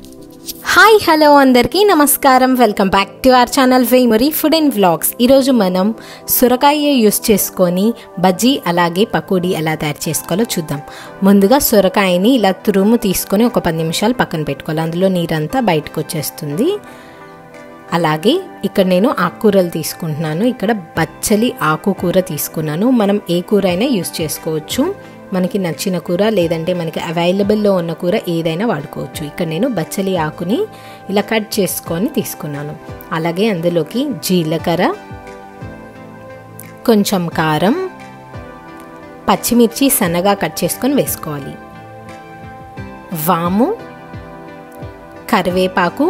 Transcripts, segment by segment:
hi hello అందరికీ నమస్కారం welcome back to our channel వేమరీ ఫుడ్ అండ్ వ్లాగ్స్ ఈరోజు మనం సొరకాయ యూస్ చేసుకొని బజ్జీ అలాగే పకోడీ ఎలా తయారు చేసుకోవాలో చూద్దాం ముందుగా సొరకాయని ఇలా తురుము తీసుకొని ఒక పది నిమిషాలు పక్కన పెట్టుకోవాలి అందులో నీరంతా బయటకు వచ్చేస్తుంది అలాగే ఇక్కడ నేను ఆకుకూరలు తీసుకుంటున్నాను ఇక్కడ బచ్చలి ఆకుకూర తీసుకున్నాను మనం ఏ కూర అయినా యూస్ చేసుకోవచ్చు మనకి నచ్చిన కూర లేదంటే మనకి అవైలబుల్లో ఉన్న కూర ఏదైనా వాడుకోవచ్చు ఇక్కడ నేను బచ్చలి ఆకుని ఇలా కట్ చేసుకొని తీసుకున్నాను అలాగే అందులోకి జీలకర్ర కొంచెం కారం పచ్చిమిర్చి సన్నగా కట్ చేసుకొని వేసుకోవాలి వాము కరివేపాకు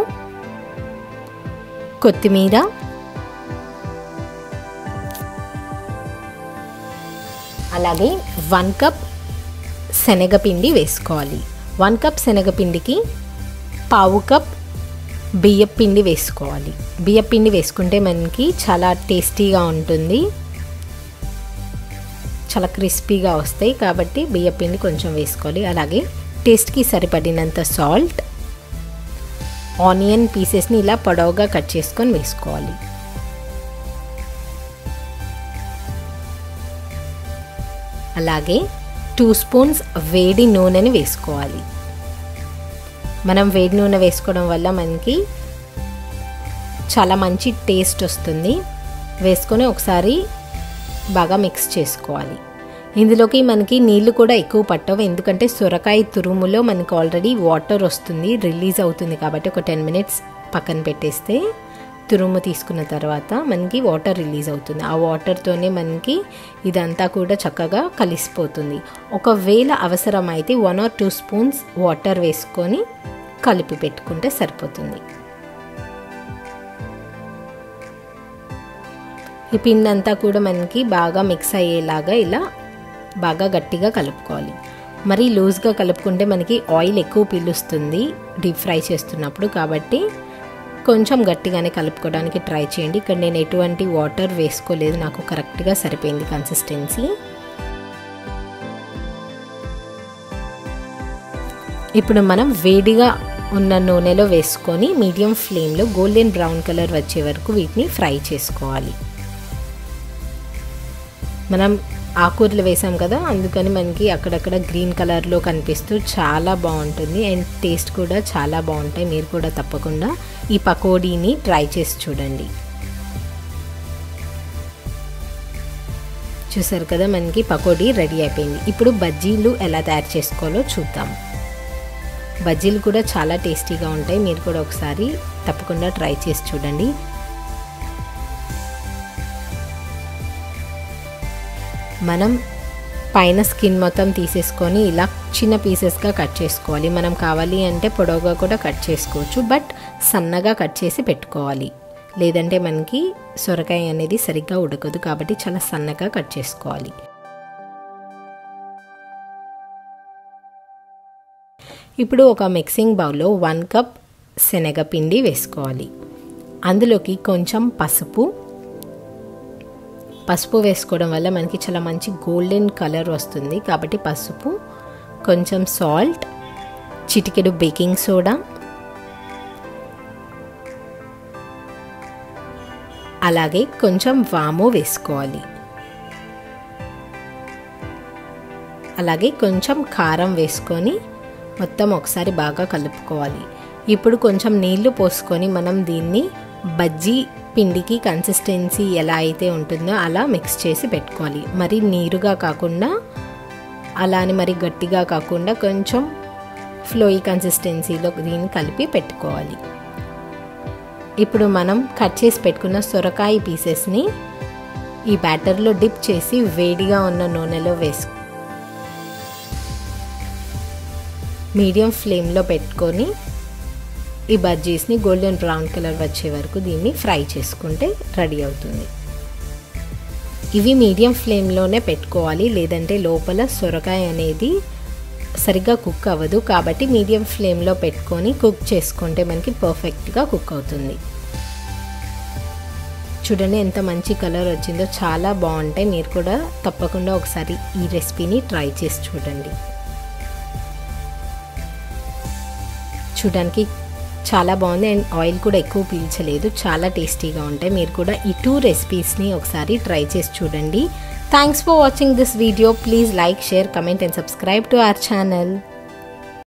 కొత్తిమీర అలాగే వన్ కప్ శనగపిండి వేసుకోవాలి వన్ కప్ శనగపిండికి పావు కప్ బియ్యపిండి వేసుకోవాలి బియ్యపిండి వేసుకుంటే మనకి చాలా టేస్టీగా ఉంటుంది చాలా క్రిస్పీగా వస్తాయి కాబట్టి బియ్యపిండి కొంచెం వేసుకోవాలి అలాగే టేస్ట్కి సరిపడినంత సాల్ట్ ఆనియన్ పీసెస్ని ఇలా పొడవుగా కట్ చేసుకొని వేసుకోవాలి అలాగే టూ స్పూన్స్ వేడి నూనెని వేసుకోవాలి మనం వేడి నూనె వేసుకోవడం వల్ల మనకి చాలా మంచి టేస్ట్ వస్తుంది వేసుకొని ఒకసారి బాగా మిక్స్ చేసుకోవాలి ఇందులోకి మనకి నీళ్లు కూడా ఎక్కువ పట్టవు ఎందుకంటే సొరకాయ తురుములో మనకి ఆల్రెడీ వాటర్ వస్తుంది రిలీజ్ అవుతుంది కాబట్టి ఒక టెన్ మినిట్స్ పక్కన పెట్టేస్తే తురుము తీసుకున్న తర్వాత మనకి వాటర్ రిలీజ్ అవుతుంది ఆ వాటర్తోనే మనకి ఇదంతా కూడా చక్కగా కలిసిపోతుంది ఒకవేళ అవసరమైతే one or two spoons water వేసుకొని కలిపి పెట్టుకుంటే సరిపోతుంది ఈ పిండి అంతా కూడా మనకి బాగా మిక్స్ అయ్యేలాగా ఇలా బాగా గట్టిగా కలుపుకోవాలి మరి లూజ్గా కలుపుకుంటే మనకి ఆయిల్ ఎక్కువ పీలుస్తుంది డీప్ ఫ్రై చేస్తున్నప్పుడు కాబట్టి కొంచెం గట్టిగానే కలుపుకోవడానికి ట్రై చేయండి ఇక్కడ నేను ఎటువంటి వాటర్ వేసుకోలేదు నాకు కరెక్ట్గా సరిపోయింది కన్సిస్టెన్సీ ఇప్పుడు మనం వేడిగా ఉన్న నూనెలో వేసుకొని మీడియం ఫ్లేమ్లో గోల్డెన్ బ్రౌన్ కలర్ వచ్చే వరకు వీటిని ఫ్రై చేసుకోవాలి మనం ఆకూరలు వేసాం కదా అందుకని మనకి అక్కడక్కడ గ్రీన్ కలర్లో కనిపిస్తూ చాలా బాగుంటుంది అండ్ టేస్ట్ కూడా చాలా బాగుంటాయి మీరు కూడా తప్పకుండా ఈ పకోడీని ట్రై చేసి చూడండి చూసారు కదా మనకి పకోడీ రెడీ అయిపోయింది ఇప్పుడు బజ్జీలు ఎలా తయారు చేసుకోవాలో చూద్దాం బజ్జీలు కూడా చాలా టేస్టీగా ఉంటాయి మీరు కూడా ఒకసారి తప్పకుండా ట్రై చేసి చూడండి మనం పైన స్కిన్ మొత్తం తీసేసుకొని ఇలా చిన్న పీసెస్గా కట్ చేసుకోవాలి మనం కావాలి అంటే పొడవుగా కూడా కట్ చేసుకోవచ్చు బట్ సన్నగా కట్ చేసి పెట్టుకోవాలి లేదంటే మనకి సొరకాయ అనేది సరిగ్గా ఉడకదు కాబట్టి చాలా సన్నగా కట్ చేసుకోవాలి ఇప్పుడు ఒక మిక్సింగ్ బౌల్లో వన్ కప్ శనగపిండి వేసుకోవాలి అందులోకి కొంచెం పసుపు పసుపు వేసుకోవడం వల్ల మనకి చాలా మంచి గోల్డెన్ కలర్ వస్తుంది కాబట్టి పసుపు కొంచెం సాల్ట్ చిటికెడు బేకింగ్ సోడా అలాగే కొంచెం వాము వేసుకోవాలి అలాగే కొంచెం కారం వేసుకొని మొత్తం ఒకసారి బాగా కలుపుకోవాలి ఇప్పుడు కొంచెం నీళ్లు పోసుకొని మనం దీన్ని బజ్జీ పిండికి కన్సిస్టెన్సీ ఎలా అయితే ఉంటుందో అలా మిక్స్ చేసి పెట్టుకోవాలి మరి నీరుగా కాకుండా అలా అని మరి గట్టిగా కాకుండా కొంచెం ఫ్లోయి కన్సిస్టెన్సీలో దీన్ని కలిపి పెట్టుకోవాలి ఇప్పుడు మనం కట్ చేసి పెట్టుకున్న సొరకాయ పీసెస్ని ఈ బ్యాటర్లో డిప్ చేసి వేడిగా ఉన్న నూనెలో వేసు మీడియం ఫ్లేమ్లో పెట్టుకొని ఈ బజ్జీస్ని గోల్డెన్ బ్రౌన్ కలర్ వచ్చే వరకు దీన్ని ఫ్రై చేసుకుంటే రెడీ అవుతుంది ఇవి మీడియం ఫ్లేమ్లోనే పెట్టుకోవాలి లేదంటే లోపల సొరకాయ అనేది సరిగ్గా కుక్ అవ్వదు కాబట్టి మీడియం ఫ్లేమ్లో పెట్టుకొని కుక్ చేసుకుంటే మనకి పర్ఫెక్ట్గా కుక్ అవుతుంది చూడండి ఎంత మంచి కలర్ వచ్చిందో చాలా బాగుంటాయి మీరు కూడా తప్పకుండా ఒకసారి ఈ రెసిపీని ట్రై చేసి చూడండి చూడడానికి చాలా బాగుంది అండ్ ఆయిల్ కూడా ఎక్కువ పీల్చలేదు చాలా టేస్టీగా ఉంటాయి మీరు కూడా ఈ టూ రెసిపీస్ని ఒకసారి ట్రై చేసి చూడండి thanks for watching this video please like share comment and subscribe to our channel